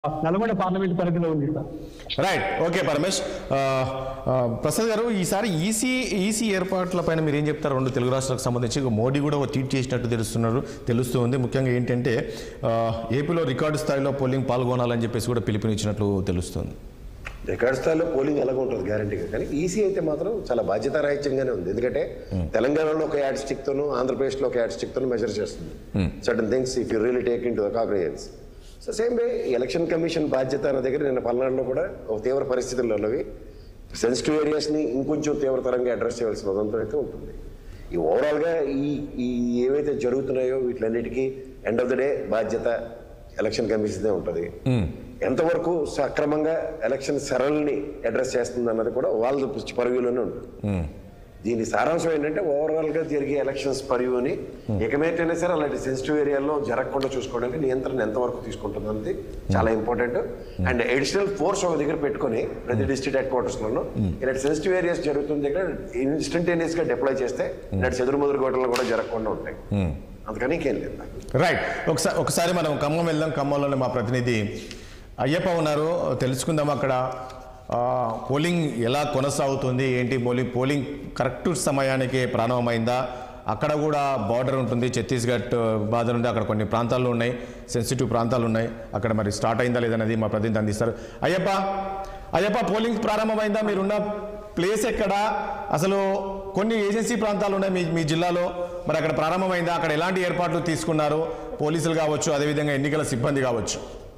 Nalgonda parliament పరిధిలో ఉంది sir right okay Paramesh ఆ, ఆ, ప్రసాద్ గారు ఈసారి ఈసీ ఈసీ ఏర్పాట్ల పైన మీరు ఏం చెప్తారు రెండు తెలుగు రాష్ట్రాలకు సంబంధించి ఇక మోడీ కూడా ఒక ట్వీట్ చేసినట్టు తెలుస్తున్నారు తెలుస్తూ ఉంది ముఖ్యంగా ఏంటంటే ఆ, ఏపీలో రికార్డు స్థాయిలో పోలింగ్ పాల్గొనాలని చెప్పేసి కూడా పిలుపునిచ్చినట్లు తెలుస్తుంది రికార్డ్ స్థాయిలో పోలింగ్ ఎలాగ ఉంటుంది గ్యారంటీగా కానీ ఈసీ అయితే మాత్రం చాలా బాధ్యతారాహిత్యంగానే ఉంది ఎందుకంటే తెలంగాణలో ఒక యాడ్ స్టిక్ తోను ఆంధ్రప్రదేశ్లో ఒక యాడ్ స్టిక్ తోను మెజర్ చేస్తుంది certain things if you really take in to cognizance so same way election commission బాధ్యత అన్న దగ్గర నిన్న పల్నాడులో కూడా ఒక తీవ్ర పరిస్థితుల్లో ఉన్నవి సెన్సిటివ్ ఏరియాస్ని ఇంకొంచెం తీవ్రతరంగా అడ్రస్ చేయాల్సిన ఉదంతం అయితే ఉంటుంది ఈ ఓవరాల్గా ఈ ఈ ఏవైతే జరుగుతున్నాయో వీటిలన్నిటికీ ఎండ్ ఆఫ్ ద డే బాధ్యత ఎలక్షన్ కమిషన్దే ఉంటుంది ఎంతవరకు సక్రమంగా ఎలక్షన్ సరళిని అడ్రస్ చేస్తుంది అన్నది కూడా వాళ్ళ పరివ్యూలోనే ఉంటుంది దీని సారాంశం ఏంటంటే ఓవరాల్ గా జరిగే ఎలక్షన్స్ పరివ్యూని ఎకమేటైనా సరే అలాంటి సెన్సిటివ్ ఏరియాలో జరగకుండా చూసుకోవడానికి నియంత్రణ ఎంతవరకు తీసుకుంటుంది అన్నది చాలా ఇంపార్టెంట్ అండ్ అడిషనల్ ఫోర్స్ ఒక దగ్గర పెట్టుకొని ప్రతి డిస్ట్రిక్ట్ హెడ్ క్వార్టర్స్ లోను ఇలాంటి సెన్సిటివ్ ఏరియాస్ జరుగుతుంది దగ్గర ఇన్స్టంటేనియస్ గా డిప్లాయ్ చేస్తే ఇలాంటి చెదురు ముదురు గోటలు కూడా జరగకుండా ఉంటాయి అందుకని ఇంకేం లేదు నాకు. రైట్ ఒకసారి ఒకసారి మనం ఖమ్మం వెళ్దాం ఖమ్మంలోనే మా ప్రతినిధి అయ్యప్ప ఉన్నారు తెలుసుకుందాం అక్కడ ఆ, పోలింగ్ ఎలా కొనసాగుతుంది ఏంటి పోలింగ్ పోలింగ్ కరెక్ట్ సమయానికి ప్రారంభమైందా అక్కడ కూడా బార్డర్ ఉంటుంది ఛత్తీస్గఢ్ బార్డర్ ఉంది అక్కడ కొన్ని ప్రాంతాలు ఉన్నాయి సెన్సిటివ్ ప్రాంతాలు ఉన్నాయి అక్కడ మరి స్టార్ట్ అయిందా లేదనేది మా ప్రతినిధి అందిస్తారు అయ్యప్ప అయ్యప్ప పోలింగ్ ప్రారంభమైందా మీరున్న ప్లేస్ ఎక్కడ అసలు కొన్ని ఏజెన్సీ ప్రాంతాలు ఉన్నాయి మీ మీ జిల్లాలో మరి అక్కడ ప్రారంభమైందా అక్కడ ఎలాంటి ఏర్పాట్లు తీసుకున్నారు పోలీసులు కావచ్చు అదేవిధంగా ఎన్నికల సిబ్బంది కావచ్చు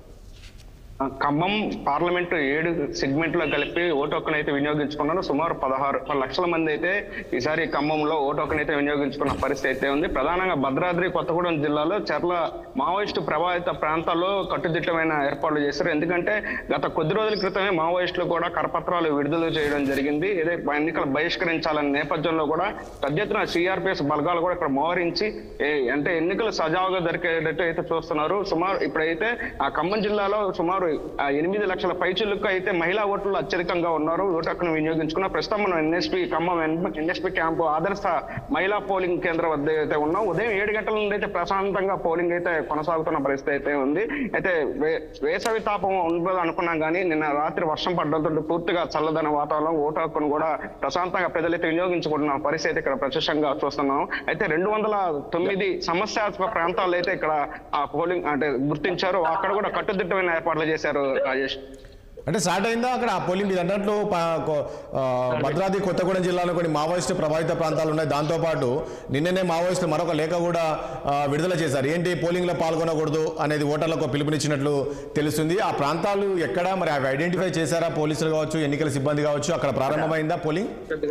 ఆ, ఖమ్మం పార్లమెంటు ఏడు సెగ్మెంట్ లో కలిపి ఓటు హక్కును అయితే వినియోగించుకున్నారు సుమారు పదహారు లక్షల మంది అయితే ఈసారి ఖమ్మంలో ఓటు హక్కును అయితే వినియోగించుకున్న పరిస్థితి అయితే ఉంది ప్రధానంగా భద్రాద్రి కొత్తగూడెం జిల్లాలో చర్ల మావోయిస్టు ప్రభావిత ప్రాంతాల్లో కట్టుదిట్టమైన ఏర్పాట్లు చేశారు ఎందుకంటే గత కొద్ది రోజుల క్రితమే మావోయిస్టులు కూడా కరపత్రాలు విడుదల చేయడం జరిగింది ఏదే ఎన్నికలు బహిష్కరించాలనే నేపథ్యంలో కూడా పెద్ద ఎత్తున సిఆర్పిఎస్ బలగాలు కూడా ఇక్కడ మోహరించి ఏ- అంటే ఎన్నికలు సజావుగా జరిగేటట్టు అయితే చూస్తున్నారు సుమారు ఇప్పుడైతే ఆ ఖమ్మం జిల్లాలో సుమారు ఆ, ఎనిమిది లక్షల పైచులకు అయితే మహిళా ఓట్లు అత్యధికంగా ఉన్నారు ఓటు హక్కును వినియోగించుకున్న ప్రస్తుతం మనం ఎన్ఎస్పి ఖమ్మం ఎన్ఎస్పి క్యాంపు ఆదర్శ మహిళా పోలింగ్ కేంద్రం వద్ద అయితే ఉన్నాం ఉదయం ఏడు గంటల నుండి అయితే ప్రశాంతంగా పోలింగ్ అయితే కొనసాగుతున్న పరిస్థితి అయితే ఉంది అయితే వే- వేసవి తాపం ఉండదు అనుకున్నాం కానీ నిన్న రాత్రి వర్షం పడడంతో పూర్తిగా చల్లదన వాతావరణం ఓటు హక్కును కూడా ప్రశాంతంగా ప్రజలైతే వినియోగించుకుంటున్న పరిస్థితి ఇక్కడ ప్రత్యక్షంగా చూస్తున్నాం అయితే రెండు వందల తొమ్మిది సమస్యాత్మక ప్రాంతాలు అయితే ఇక్కడ ఆ పోలింగ్ అంటే గుర్తించారు అక్కడ కూడా కట్టుదిట్టమైన ఏర్పాట్లు చేశారు రాజేష్ అంటే స్టార్ట్ అయిందా అక్కడ ఆ పోలింగ్ మీరు అన్నట్లు ప- కొ- ఆ, భద్రాద్రి కొత్తగూడెం జిల్లాలో కొన్ని మావోయిస్టు ప్రభావిత ప్రాంతాలు ఉన్నాయి దాంతోపాటు నిన్ననే మావోయిస్టులు మరొక లేఖ కూడా ఆ, విడుదల చేశారు ఏంటి పోలింగ్లో పాల్గొనకూడదు అనేది ఓటర్లకు పిలుపునిచ్చినట్లు తెలుస్తుంది ఆ ప్రాంతాలు ఎక్కడ మరి అవి ఐడెంటిఫై చేశారా పోలీసులు కావచ్చు ఎన్నికల సిబ్బంది కావచ్చు అక్కడ ప్రారంభమైందా పోలింగ్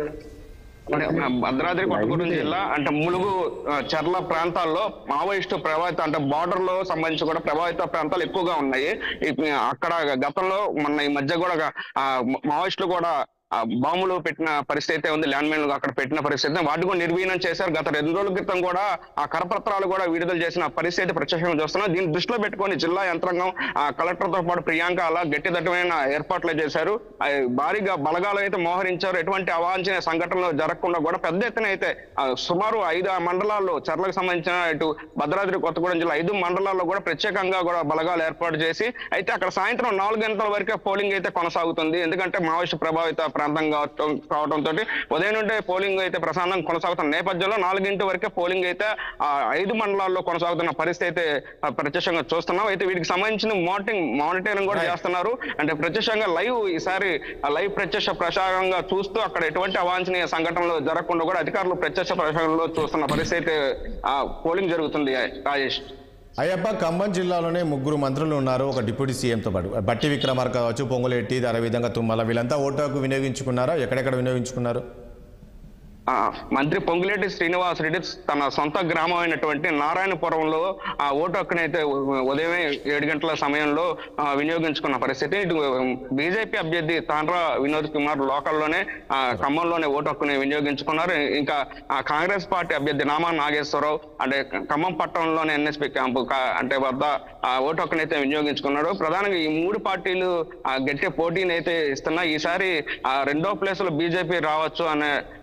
మరి మన భద్రాద్రి కొత్తగూడెం జిల్లా అంటే ములుగు ఆ, చర్ల ప్రాంతాల్లో మావోయిస్టు ప్రభావిత అంటే బార్డర్ లో సంబంధించి కూడా ప్రభావిత ప్రాంతాలు ఎక్కువగా ఉన్నాయి ఈ- అక్కడ గతంలో మొన్న ఈ మధ్య కూడా ఆ, మావోయిస్టులు కూడా ఆ, బాంబులు పెట్టిన పరిస్థితి అయితే ఉంది ల్యాండ్ మైన్లు అక్కడ పెట్టిన పరిస్థితి వాటి కూడా నిర్వీణం చేశారు గత రెండు రోజుల క్రితం కూడా ఆ కరపత్రాలు కూడా విడుదల చేసిన పరిస్థితి ప్రత్యక్షంగా చూస్తున్నాం దీన్ని దృష్టిలో పెట్టుకొని జిల్లా యంత్రాంగం ఆ కలెక్టర్ తో పాటు ప్రియాంక అలా గట్టిదట్టమైన ఏర్పాట్లు చేశారు ఆ, భారీగా బలగాలు అయితే మోహరించారు ఎటువంటి అవాంఛనీయ సంఘటనలు జరగకుండా కూడా పెద్ద ఎత్తున అయితే ఆ, సుమారు ఐదు మండలాల్లో చర్లకు సంబంధించిన ఇటు భద్రాద్రి కొత్తగూడెం జిల్లా ఐదు మండలాల్లో కూడా ప్రత్యేకంగా కూడా బలగాలు ఏర్పాటు చేసి అయితే అక్కడ సాయంత్రం నాలుగు గంటల వరకే పోలింగ్ అయితే కొనసాగుతుంది ఎందుకంటే మావోయిస్టు ప్రభావిత ప్రాంతం కావటం కావడంతో ఉదయం నుండే పోలింగ్ అయితే ప్రశాంతంగా కొనసాగుతున్న నేపథ్యంలో నాలుగింటి వరకే పోలింగ్ అయితే ఆ ఐదు మండలాల్లో కొనసాగుతున్న పరిస్థితి అయితే ఆ, ప్రత్యక్షంగా చూస్తున్నాం అయితే వీటికి సంబంధించిన మానిటరింగ్ మానిటరింగ్ కూడా చేస్తున్నారు అంటే ప్రత్యక్షంగా లైవ్ ఈసారి ఆ లైవ్ ప్రత్యక్ష ప్రసారంగా చూస్తూ అక్కడ ఎటువంటి అవాంఛనీయ సంఘటనలు జరగకుండా కూడా అధికారులు ప్రత్యక్ష ప్రసారంలో చూస్తున్న పరిస్థితి అయితే ఆ, పోలింగ్ జరుగుతుంది రాజేష్ అయ్యప్ప ఖమ్మం జిల్లాలోనే ముగ్గురు మంత్రులు ఉన్నారు ఒక డిప్యూటీ సీఎంతో పాటు బట్టి విక్రమార్క కావచ్చు పొంగులేటి అదేవిధంగా తుమ్మల వీళ్ళంతా ఓటు హక్కు వినియోగించుకున్నారా ఎక్కడెక్కడ వినియోగించుకున్నారు ఆ, మంత్రి పొంగులేటి శ్రీనివాస్ రెడ్డి తన సొంత గ్రామం అయినటువంటి నారాయణపురంలో ఆ ఓటు హక్కుని అయితే ఉ- ఉదయం ఏడు గంటల సమయంలో ఆ, వినియోగించుకున్న పరిస్థితి ఇటు బీజేపీ అభ్యర్థి తాండ్రా వినోద్ కుమార్ లోకల్లోనే ఆ, ఖమ్మంలోనే ఓటు హక్కుని వినియోగించుకున్నారు ఇంకా ఆ, కాంగ్రెస్ పార్టీ అభ్యర్థి నామా నాగేశ్వరరావు అంటే ఖమ్మం పట్టణంలోనే ఎన్ఎస్పి క్యాంపు కా- అంటే వద్ద ఆ ఓటు హక్కుని అయితే వినియోగించుకున్నాడు ప్రధానంగా ఈ మూడు పార్టీలు ఆ, గట్టి పోటీని అయితే ఇస్తున్నా ఈసారి ఆ రెండో ప్లేస్ లో బీజేపీ రావచ్చు అనే ఆ సమాచారం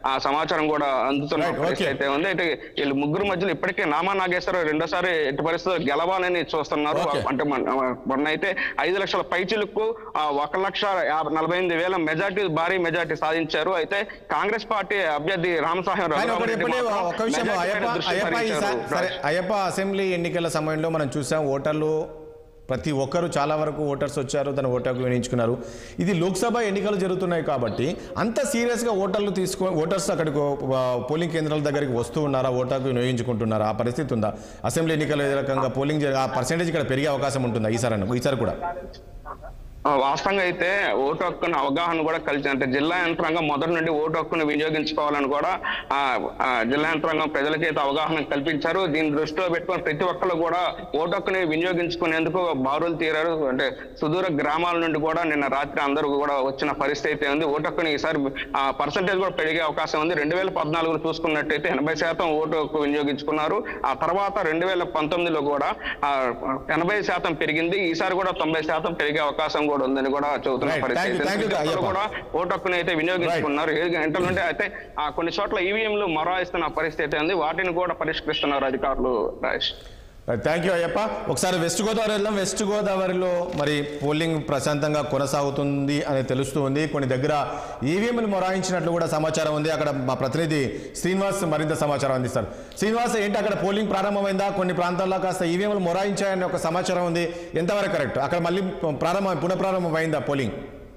సమాచారం కూడా అందుతున్న Right, పరిస్థితి okay. అయితే ఉంది అయితే వీళ్ళు ముగ్గురు మధ్యలో ఇప్పటికే నామా నాగేశ్వరరావు రెండోసారి ఎట్టి పరిస్థితుల్లో గెలవాలని చూస్తున్నారు Okay. అంటే మన- మొన్న అయితే ఐదు లక్షల పైచిలకు ఆ, ఒక లక్ష యాభై నలభై ఎనిమిది వేల మెజార్టీ భారీ మెజార్టీ సాధించారు అయితే కాంగ్రెస్ పార్టీ అభ్యర్థి రామసాహెం కానీ రఘురామ ఒకటి రెడ్డి చెప్పండి మాత్రం ఒక విషయం మెజార్టీ అయ్యప్ప పైన దృష్టి అయ్యప్ప ఈసారి సారించారు. సరే అయ్యప్ప అసెంబ్లీ ఎన్నికల సమయంలో మనం చూసాం ఓటర్లు ప్రతి ఒక్కరు చాలా వరకు ఓటర్స్ వచ్చారు తన ఓటర్కు వినియోగించుకున్నారు ఇది లోక్సభ ఎన్నికలు జరుగుతున్నాయి కాబట్టి అంత సీరియస్గా ఓటర్లు తీసుకో ఓటర్స్ అక్కడికి ఆ, పోలింగ్ కేంద్రాల దగ్గరికి వస్తూ ఉన్నారా ఓటర్కు వినియోగించుకుంటున్నారా ఆ పరిస్థితి ఉందా అసెంబ్లీ ఎన్నికలు ఏ రకంగా పోలింగ్ జరగ- ఆ పర్సెంటేజ్ ఇక్కడ పెరిగే అవకాశం ఉంటుందా ఈసారి ఈసారి కూడా ఆ, వాస్తవంగా అయితే ఓటు హక్కును అవగాహన కూడా కలిసి అంటే జిల్లా యంత్రాంగం మొదటి నుండి ఓటు హక్కును వినియోగించుకోవాలని కూడా ఆ, ఆ, జిల్లా యంత్రాంగం ప్రజలకి అయితే అవగాహన కల్పించారు దీన్ని దృష్టిలో పెట్టుకొని ప్రతి ఒక్కరు కూడా ఓటు హక్కుని వినియోగించుకునేందుకు బారులు తీరారు అంటే సుదూర గ్రామాల నుండి కూడా నిన్న రాత్రి అందరూ కూడా వచ్చిన పరిస్థితి అయితే ఉంది ఓటు హక్కుని ఈసారి పర్సంటేజ్ కూడా పెరిగే అవకాశం ఉంది రెండు వేల పద్నాలుగులో చూసుకున్నట్టయితే ఎనభై శాతం ఓటు హక్కు వినియోగించుకున్నారు ఆ తర్వాత రెండు వేల పంతొమ్మిదిలో కూడా ఆ, ఎనభై శాతం పెరిగింది ఈసారి కూడా తొంభై శాతం పెరిగే అవకాశం కూడా ఉందని కూడా చెబుతున్న Right. పరిస్థితి Thank you. Thank you, ప్రతి ఒక్కరు అయ్యప్ప. కూడా ఓటు హక్కుని అయితే వినియోగించుకున్నారు ఏడు గంటల నుండి అయితే ఆ కొన్ని చోట్ల ఈవీఎంలు మొరాయిస్తున్న పరిస్థితి ఉంది వాటిని కూడా పరిష్కరిస్తున్నారు అధికారులు రాజేష్ థ్యాంక్ యూ అయ్యప్ప ఒకసారి వెస్ట్ గోదావరి వెళ్దాం వెస్ట్ గోదావరిలో మరి పోలింగ్ ప్రశాంతంగా కొనసాగుతుంది అని తెలుస్తూ ఉంది కొన్ని దగ్గర ఈవీఎంలు మొరాయించినట్లు కూడా సమాచారం ఉంది అక్కడ మా ప్రతినిధి శ్రీనివాస్ మరింత సమాచారం అందిస్తారు శ్రీనివాస్ ఏంటి అక్కడ పోలింగ్ ప్రారంభమైందా కొన్ని ప్రాంతాల్లో కాస్త ఈవీఎంలు మొరాయించాయని ఒక సమాచారం ఉంది ఎంతవరకు కరెక్ట్ అక్కడ మళ్ళీ ప్రారంభం పునఃప్రారంభం అయిందా పోలింగ్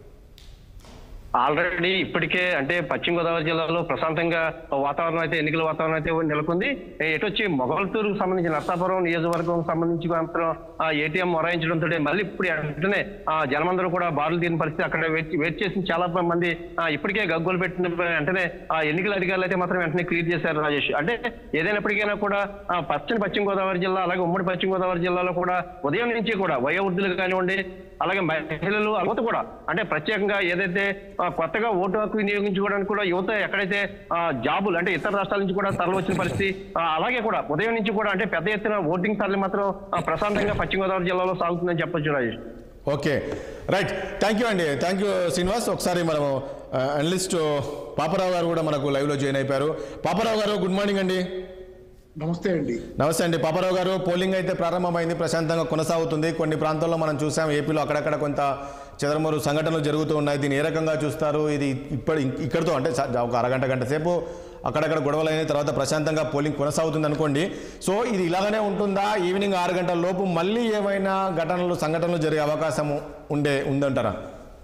ఆల్రెడీ ఇప్పటికే అంటే పశ్చిమ గోదావరి జిల్లాలో ప్రశాంతంగా వాతావరణం అయితే ఎన్నికల వాతావరణం అయితే నెలకొంది ఏ, ఎటు వచ్చి మొగల్తూరుకు సంబంధించి నర్సాపురం నియోజకవర్గం సంబంధించి మాత్రం ఆ ఏటీఎం మొరాయించడంతో మళ్ళీ ఇప్పుడు వెంటనే ఆ జనమందరూ కూడా బారులు తీరిన పరిస్థితి అక్కడ వెయిట్ వెయిట్ చేసిన చాలా మంది ఆ, ఇప్పటికే గగ్గోలు పెట్టిన వెంటనే ఆ ఎన్నికల అధికారులు అయితే మాత్రం వెంటనే క్లియర్ చేశారు రాజేష్ అంటే ఏదైనప్పటికైనా కూడా ఆ, పశ్చిమ పశ్చిమ గోదావరి జిల్లా అలాగే ఉమ్మడి పశ్చిమ గోదావరి జిల్లాలో కూడా ఉదయం నుంచి కూడా వయోవృద్ధులు కానివ్వండి అలాగే మహిళలు యువత కూడా అంటే ప్రత్యేకంగా ఏదైతే ఆ, కొత్తగా ఓటు హక్కు వినియోగించుకోవడానికి కూడా యువత ఎక్కడైతే ఆ, జాబులు అంటే ఇతర రాష్ట్రాల నుంచి కూడా తరలి వచ్చిన పరిస్థితి ఆ, అలాగే కూడా ఉదయం నుంచి కూడా అంటే పెద్ద ఎత్తున ఓటింగ్ తరలి మాత్రం ఆ, ప్రశాంతంగా పశ్చిమ గోదావరి జిల్లాలో సాగుతుందని చెప్పొచ్చు Rajesh okay right thank you అండి థ్యాంక్ యూ శ్రీనివాస్ ఒకసారి మనము అనలిస్ట్ పాపరావు గారు కూడా మనకు లైవ్లో జాయిన్ అయిపోయారు పాపరావు గారు గుడ్ మార్నింగ్ అండి నమస్తే అండి నమస్తే అండి పాపారావు గారు పోలింగ్ అయితే ప్రారంభమైంది ప్రశాంతంగా కొనసాగుతుంది కొన్ని ప్రాంతాల్లో మనం చూసాం ఏపీలో అక్కడక్కడ కొంత చెదరమరు సంఘటనలు జరుగుతూ ఉన్నాయి దీన్ని ఏ రకంగా చూస్తారు ఇది ఇప్పటి ఇక్కడితో అంటే స- ఒక అరగంట గంట సేపు అక్కడక్కడ గొడవలు అయిన తర్వాత ప్రశాంతంగా పోలింగ్ కొనసాగుతుంది అనుకోండి సో ఇది ఇలాగనే ఉంటుందా ఈవినింగ్ ఆరు గంటల లోపు మళ్ళీ ఏమైనా ఘటనలు సంఘటనలు జరిగే అవకాశం ఉండే ఉందంటారా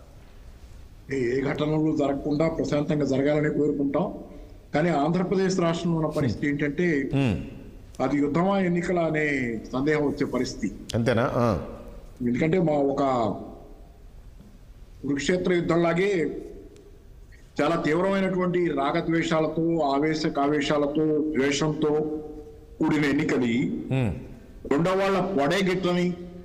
ఏ ఏ ఘటనలు జరగకుండా ప్రశాంతంగా జరగాలని కోరుకుంటాం కానీ ఆంధ్రప్రదేశ్ రాష్ట్రంలో ఉన్న పరిస్థితి ఏంటంటే మ్మ్. అది యుద్ధమా ఎన్నికల అనే సందేహం వచ్చే పరిస్థితి అంతేనా ఆ. ఎందుకంటే మా ఒక కురుక్షేత్ర యుద్ధంలాగే చాలా తీవ్రమైనటువంటి రాగద్వేషాలతో ఆవేశ కావేశాలతో ద్వేషంతో కూడిన ఎన్నికది మ్మ్. రెండో వాళ్ళ పొడేగిట్లని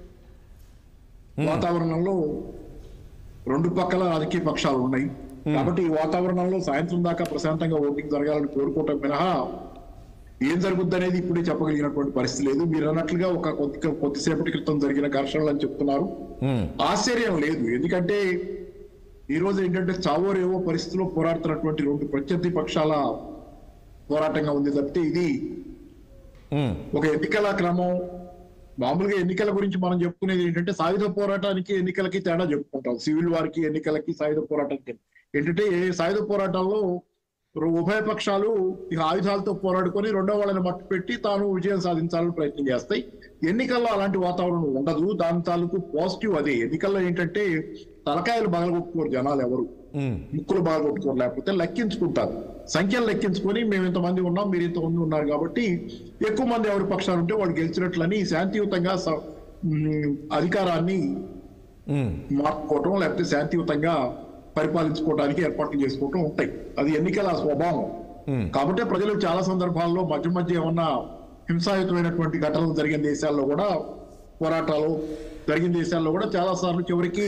వాతావరణంలో రెండు పక్కల రాజకీయ పక్షాలు ఉన్నాయి కాబట్టి ఈ వాతావరణంలో సాయంత్రం దాకా ప్రశాంతంగా ఓటింగ్ జరగాలని కోరుకోవటం మినహా ఏం జరుగుద్ది అనేది ఇప్పుడే చెప్పగలిగినటువంటి పరిస్థితి లేదు మీరు అన్నట్లుగా ఒక కొద్ది కొద్దిసేపటి క్రితం జరిగిన ఘర్షణలు అని చెప్తున్నారు మ్మ్. ఆశ్చర్యం లేదు ఎందుకంటే ఈ రోజు ఏంటంటే చావోరేవో పరిస్థితిలో పోరాడుతున్నటువంటి రెండు ప్రత్యర్థి పక్షాల పోరాటంగా ఉంది తప్పితే ఇది మ్మ్. ఒక ఎన్నికల క్రమం మామూలుగా ఎన్నికల గురించి మనం చెప్పుకునేది ఏంటంటే సాయుధ పోరాటానికి ఎన్నికలకి తేడా చెప్పుకుంటాం సివిల్ వారికి ఎన్నికలకి సాయుధ పోరాటానికి ఏంటంటే ఏ సాయుధ పోరాటాల్లో రు- ఉభయ పక్షాలు ఇక ఆయుధాలతో పోరాడుకొని రెండో వాళ్ళని మట్టు పెట్టి తాను విజయం సాధించాలని ప్రయత్నం చేస్తాయి ఎన్నికల్లో అలాంటి వాతావరణం ఉండదు దాని తాలూకు పాజిటివ్ అదే ఎన్నికల్లో ఏంటంటే తలకాయలు బగలగొట్టుకోరు జనాలు ఎవరు మ్మ్. ముక్కులు బాగా కొట్టుకోరు లేకపోతే లెక్కించుకుంటారు సంఖ్యలు లెక్కించుకొని మేము ఇంతమంది ఉన్నాం మీరు ఇంతమంది ఉన్నారు కాబట్టి ఎక్కువ మంది ఎవరి పక్షాలు ఉంటే వాళ్ళు గెలిచినట్లని శాంతియుతంగా స- ఉమ్, అధికారాన్ని మ్మ్. మార్చుకోవటం లేకపోతే శాంతియుతంగా పరిపాలించుకోవడానికి ఏర్పాట్లు చేసుకోవటం ఉంటాయి అది ఎన్నికల స్వభావం మ్మ్. కాబట్టి ప్రజలు చాలా సందర్భాల్లో మధ్య మధ్య ఏమన్నా హింసాయుతమైనటువంటి ఘటనలు జరిగిన దేశాల్లో కూడా పోరాటాలు జరిగిన దేశాల్లో కూడా చాలా సార్లు చివరికి